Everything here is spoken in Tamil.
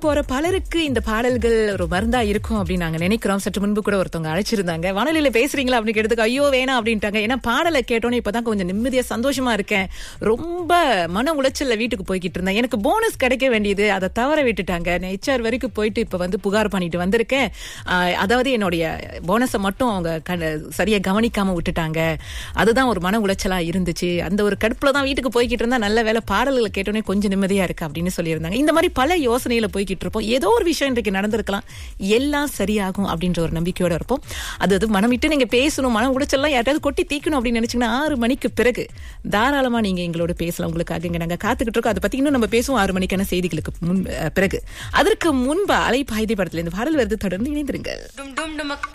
போற பலருக்கு இந்த பாடல்கள் ஒரு மருந்தா இருக்கும் அப்படின்னு நாங்க நினைக்கிறோம் சற்று முன்பு கூட ஒருத்தவங்க அழைச்சிருந்தாங்க வானொலியில பேசுறீங்களா அப்படின்னு கேட்டதுக்கு ஐயோ வேணாம் அப்படின்ட்டாங்க ஏன்னா பாடலை கேட்டோன்னே இப்பதான் கொஞ்சம் நிம்மதியா சந்தோஷமா இருக்கேன் ரொம்ப மன உளைச்சல்ல வீட்டுக்கு போய்கிட்டு இருந்தேன் எனக்கு போனஸ் கிடைக்க வேண்டியது அதை தவற விட்டுட்டாங்க நான் ஹெச்ஆர் வரைக்கும் போயிட்டு இப்ப வந்து புகார் பண்ணிட்டு வந்திருக்கேன் ஆஹ், அதாவது என்னுடைய போனஸை மட்டும் அவங்க கண- சரியா கவனிக்காம விட்டுட்டாங்க அதுதான் ஒரு மன உளைச்சலா இருந்துச்சு அந்த ஒரு கடுப்புல தான் வீட்டுக்கு போய்கிட்டு இருந்தா நல்ல வேலை பாடல்களை கேட்டோன்னே கொஞ்சம் நிம்மதியா இருக்கு அப்படின்னு சொல்லியிருந்தாங்க இந்த மாதிரி பல யோசனையில போய்கிட்டு இருப்போம் ஏதோ ஒரு விஷயம் இன்றைக்கு நடந்திருக்கலாம் எல்லாம் சரியாகும் அப்படின்ற ஒரு நம்பிக்கையோட இருப்போம் அது அது மனம் விட்டு நீங்க பேசணும் மன உளைச்சல்லாம் யார்ட்டாவது கொட்டி தீக்கணும் அப்படின்னு நினைச்சீங்கன்னா ஆறு மணிக்கு பிறகு தாராளமா நீங்க எங்களோட பேசலாம் உங்களுக்காக இங்க நாங்க காத்துக்கிட்டு இருக்கோம் அதை பத்தி இன்னும் நம்ம பேசுவோம் ஆறு மணிக்கான செய்திகளுக்கு முன் அஹ், பிறகு அதற்கு முன்பு அலைப்பாய்தி படத்துல இந்த பாடல் வருது தொடர்ந்து இணைந்திருங்கள் டும் டும் டுமக்